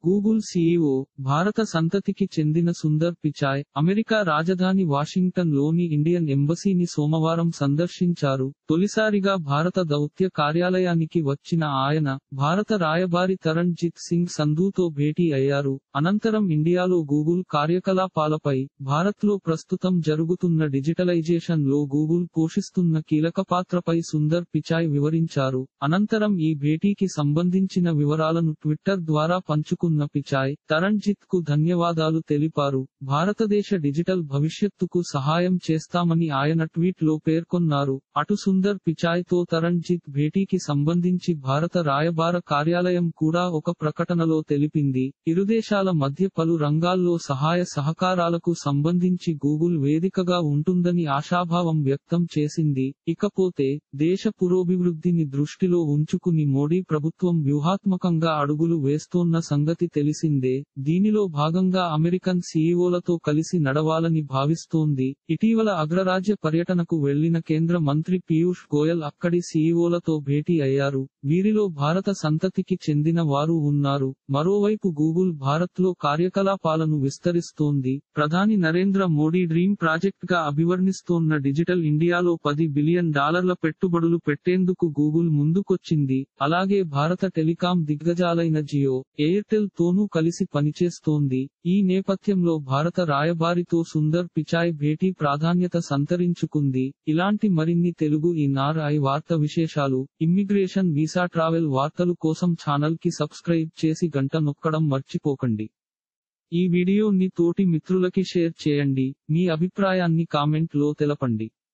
Google CEO భారత సంతతికి చెందిన సుందర్ పిచాయ్ అమెరికా రాజధాని వాషింగ్టన్ లోని ఇండియన్ ఎంబసీని సోమవారం సందర్శించారు తొలిసారిగా భారత దౌత్య కార్యాలయానికి వచ్చిన ఆయన భారత రాయబారి తరణ్జిత్ సింగ్ సంధూతో భేటీ అయ్యారు అనంతరం ఇండియాలో గూగుల్ కార్యకలాపాలపై భారత్లో ప్రస్తుతం జరుగుతున్న డిజిటలైజేషన్ లో గూగుల్ పోషిస్తున్న కీలక పాత్రపై సుందర్ పిచాయ్ వివరించారు అనంతరం ఈ భేటీకి సంబంధించిన వివరాలను ట్విట్టర్ ద్వారా పంచుకున్న పిచాయ్ తరణ్జిత్ కు ధన్యవాదాలు తెలిపారు భారతదేశ డిజిటల్ భవిష్యత్తుకు సహాయం చేస్తామని ఆయన ట్వీట్ లో పేర్కొన్నారు అటు సుందర్ పిచాయ్ తో తరణ్జిత్ భేటీకి సంబంధించి భారత రాయబార కార్యాలయం కూడా ఒక ప్రకటనలో తెలిపింది ఇరుదేశాల మధ్య పలు రంగాల్లో సహాయ సహకారాలకు సంబంధించి గూగుల్ వేదికగా ఉంటుందని ఆశాభావం వ్యక్తం చేసింది ఇకపోతే దేశ పురోభివృద్ధిని దృష్టిలో ఉంచుకుని మోడీ ప్రభుత్వం వ్యూహాత్మకంగా అడుగులు వేస్తోన్న సంగతి తెలిసిందే దీనిలో భాగంగా అమెరికన్ సీఈఓలతో కలిసి నడవాలని భావిస్తోంది ఇటీవల అగ్రరాజ్య పర్యటనకు వెళ్లిన కేంద్ర మంత్రి పీయూష్ గోయల్ అక్కడి సీఈఓలతో భేటీ అయ్యారు వీరిలో భారత సంతతికి చెందిన వారు ఉన్నారు మరోవైపు గూగుల్ భారత్లో కార్యకలాపాలను విస్తరిస్తోంది ప్రధాని నరేంద్ర మోడీ డ్రీమ్ ప్రాజెక్ట్ గా అభివర్ణిస్తోన్న డిజిటల్ ఇండియాలో పది బిలియన్ డాలర్ల పెట్టుబడులు పెట్టేందుకు గూగుల్ ముందుకొచ్చింది అలాగే భారత టెలికాం దిగ్గజాలైన జియో ఎయిర్టెల్ తోనూ కలిసి పనిచేస్తోంది ఈ నేపథ్యంలో భారత రాయబారితో సుందర్ పిచాయ్ భేటీ ప్రాధాన్యత సంతరించుకుంది ఇలాంటి మరిన్ని తెలుగు ఈ నార్ ఐ వార్త విశేషాలు ఇమ్మిగ్రేషన్ వీసా ట్రావెల్ వార్తలు కోసం ఛానల్ కి సబ్స్క్రైబ్ చేసి గంట నొక్కడం మర్చిపోకండి ఈ వీడియోని తోటి మిత్రులకి షేర్ చేయండి మీ అభిప్రాయాన్ని కామెంట్ లో తెలపండి